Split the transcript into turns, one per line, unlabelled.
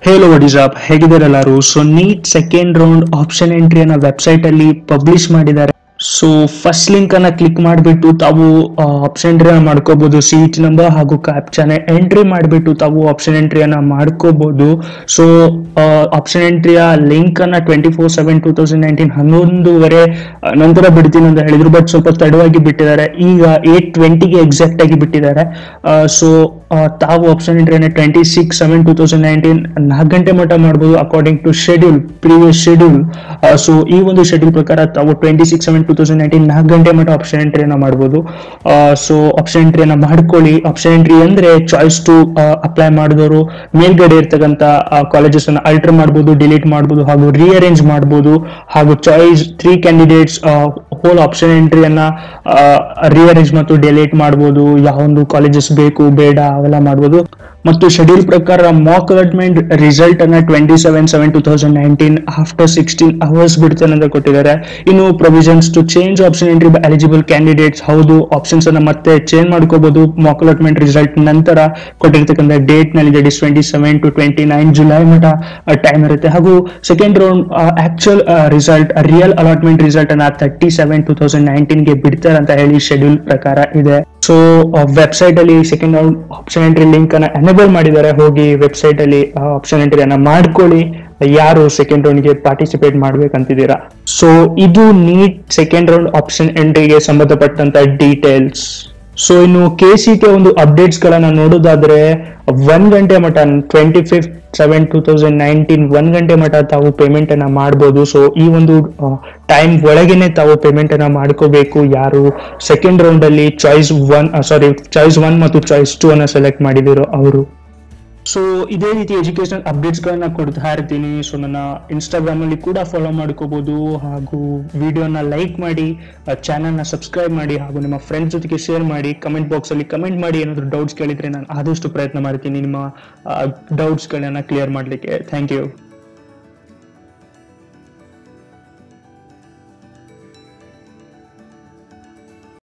hello what up ಹೇಗಿದ್ದಾರೆ ಎಲ್ಲರೂ so NEET second round option ಎಂಟ್ರಿಯನ್ನ ವೆಬ್ಸೈಟ್ ಅಲ್ಲಿ ಪಬ್ಲಿಷ್ ಮಾಡಿದ್ದಾರೆ ಸೊ ಫಸ್ಟ್ ಲಿಂಕ್ ಅನ್ನ ಕ್ಲಿಕ್ ಮಾಡಿಬಿಟ್ಟು ತಾವು ಆಪ್ಷನ್ ಎಂಟ್ರಿಯನ್ನ ಮಾಡ್ಕೋಬಹುದು ಸೀಟ್ ನಂಬರ್ ಹಾಗೂ ಕ್ಯಾಪ್ಚಾನ ಎಂಟ್ರಿ ಮಾಡಿಬಿಟ್ಟು ತಾವು ಆಪ್ಷನ್ ಎಂಟ್ರಿಯನ್ನ ಮಾಡ್ಕೋಬಹುದು ಸೊ ಆಪ್ಷನ್ ಎಂಟ್ರಿಯ ಲಿಂಕ್ ಅನ್ನ twenty four seven two thousand nineteen ಹನ್ನೊಂದುವರೆ ಆ, ನಂತರ ಬಿಡ್ತೀನಿ ಅಂತ ಹೇಳಿದ್ರು ಬಟ್ ಸ್ವಲ್ಪ ತಡವಾಗಿ ಬಿಟ್ಟಿದ್ದಾರೆ ಈಗ ಏಟ್ ಟ್ವೆಂಟಿಗೆ ಎಕ್ಸಾಕ್ಟ್ ಆಗಿ ಬಿಟ್ಟಿದ್ದಾರೆ ಸೊ ತಾವು ಆಪ್ಷನ್ ಎಂಟ್ರಿಯನ್ನ twenty six seven two thousand nineteen ನಾಲ್ಕು ಗಂಟೆ ಮಟ್ಟ ಮಾಡ್ಬೋದು according to schedule previous schedule so ಈ ಒಂದು ಶೆಡ್ಯೂಲ್ ಪ್ರಕಾರ ತಾವು twenty six seven two thousand nineteen ನಾಲ್ಕು ಗಂಟೆ ಮಟ್ಟ ಆಪ್ಷನ್ ಎಂಟ್ರಿಯನ್ನ ಮಾಡ್ಬೋದು ಸೊ ಆಪ್ಷನ್ ಎಂಟ್ರಿಯನ್ನ ಮಾಡ್ಕೊಳ್ಳಿ ಆಪ್ಷನ್ ಎಂಟ್ರಿ ಅಂದ್ರೆ ಚಾಯ್ಸ್ ಟು ಅಪ್ಲೈ ಮಾಡಿದವರು ಮೇಲ್ಗಡೆ ಇರ್ತಕ್ಕಂಥ ಕಾಲೇಜಸ್ ಅನ್ನ ಅಲ್ಟರ್ ಮಾಡ್ಬೋದು ಡಿಲೀಟ್ ಮಾಡ್ಬೋದು ಹಾಗೂ ರೀಅರೇಂಜ್ ಮಾಡ್ಬೋದು ಹಾಗೂ choice three candidates whole option ಎಂಟ್ರಿಯನ್ನ ರೀಅರೇಂಜ್ ಮತ್ತು ಡಿಲೀಟ್ ಮಾಡ್ಬೋದು ಯಾವೊಂದು ಕಾಲೇಜಸ್ ಬೇಕು ಬೇಡ ಅವೆಲ್ಲ ಮಾಡ್ಬೋದು ಮತ್ತು ಶೆಡ್ಯೂಲ್ ಪ್ರಕಾರ ಮಾಕ್ ಅಲಾಟ್ಮೆಂಟ್ ರಿಸಲ್ಟ್ ಅನ್ನ twenty seven seven two thousand nineteen after sixteen hours ಬಿಡ್ತಾನೆ ಅಂತ ಕೊಟ್ಟಿದ್ದಾರೆ ಇನ್ನು provisions to change option entry eligible candidates ಹೌದು ಆಪ್ಷನ್ಸ್ ಅನ್ನ ಮತ್ತೆ ಚೇಂಜ್ ಮಾಡ್ಕೋಬಹುದು ಮಾಕ್ ಅಲಾಟ್ಮೆಂಟ್ ರಿಸಲ್ಟ್ ನಂತರ ಕೊಟ್ಟಿರ್ತಕ್ಕಂಥ ಡೇಟ್ ನಲ್ಲಿ that is twenty seven to twenty nine July ಮಟ ಟೈಮ್ ಇರುತ್ತೆ ಹಾಗೂ second round actual result real allotment result ಅನ್ನ thirty seven two thousand nineteen ಗೆ ಬಿಡ್ತಾರೆ ಅಂತ ಹೇಳಿ ಶೆಡ್ಯೂಲ್ ಪ್ರಕಾರ ಇದೆ ಸೊ ವೆಬ್ಸೈಟ್ ಅಲ್ಲಿ second round option entry link ಅನ್ನ ಎನೇಬಲ್ ಮಾಡಿದ್ದಾರೆ ಹೋಗಿ ವೆಬ್ಸೈಟ್ ಅಲ್ಲಿ ಆಪ್ಷನ್ ಎಂಟ್ರಿಯನ್ನ ಮಾಡ್ಕೊಳ್ಳಿ ಯಾರು ಸೆಕೆಂಡ್ ರೌಂಡ್ ಗೆ ಪಾರ್ಟಿಸಿಪೇಟ್ ಮಾಡ್ಬೇಕಂತಿದ್ದೀರಾ ಸೊ ಇದು ನೀಟ್ ಸೆಕೆಂಡ್ ರೌಂಡ್ ಆಪ್ಷನ್ ಎಂಟ್ರಿಗೆ ಸಂಬಂಧಪಟ್ಟಂತ ಡೀಟೇಲ್ಸ್ ಸೊ ಇನ್ನು ಕೆ ಸಿ ಟಿ ಒಂದು ಅಪ್ಡೇಟ್ಸ್ ಗಳನ್ನ ನೋಡೋದಾದ್ರೆ ಒಂದ್ ಗಂಟೆ ಮಟ twenty fifth seven two thousand nineteen ಒಂದ್ ಗಂಟೆ ಮಟ ತಾವು ಪೇಮೆಂಟ್ ಅನ್ನ ಮಾಡ್ಬೋದು ಸೊ ಈ ಒಂದು ಟೈಮ್ ಒಳಗೇನೆ ತಾವು ಪೇಮೆಂಟ್ ಅನ್ನ ಮಾಡ್ಕೋಬೇಕು ಯಾರು ಸೆಕೆಂಡ್ ರೌಂಡ್ ಅಲ್ಲಿ choice one sorry choice one ಮತ್ತು ಚಾಯ್ಸ್ ಟೂ ಅನ್ನ ಸೆಲೆಕ್ಟ್ ಮಾಡಿದಿರೋ ಅವರು ಸೊ ಇದೇ ರೀತಿ ಎಜುಕೇಶನ್ ಅಪ್ಡೇಟ್ಸ್ ಗಳನ್ನ ಕೊಡ್ತಾ ಇರ್ತೀನಿ ಸೊ ನನ್ನ ಇನ್ಸ್ಟಾಗ್ರಾಮ್ ಅಲ್ಲಿ ಕೂಡ ಫಾಲೋ ಮಾಡ್ಕೋಬಹುದು ಹಾಗೂ ವಿಡಿಯೋನ ಲೈಕ್ ಮಾಡಿ ಚಾನಲ್ ನ ಸಬ್ಸ್ಕ್ರೈಬ್ ಮಾಡಿ ಹಾಗೂ ನಿಮ್ಮ ಫ್ರೆಂಡ್ಸ್ ಜೊತೆಗೆ ಶೇರ್ ಮಾಡಿ ಕಮೆಂಟ್ ಬಾಕ್ಸ್ ಅಲ್ಲಿ ಕಮೆಂಟ್ ಮಾಡಿ ಏನಾದ್ರು ಡೌಟ್ಸ್ ಕೇಳಿದ್ರೆ ನಾನು ಆದಷ್ಟು ಪ್ರಯತ್ನ ಮಾಡ್ತೀನಿ ನಿಮ್ಮ ಡೌಟ್ಸ್ ಗಳನ್ನ ಕ್ಲಿಯರ್ ಮಾಡ್ಲಿಕ್ಕೆ ಥ್ಯಾಂಕ್ ಯು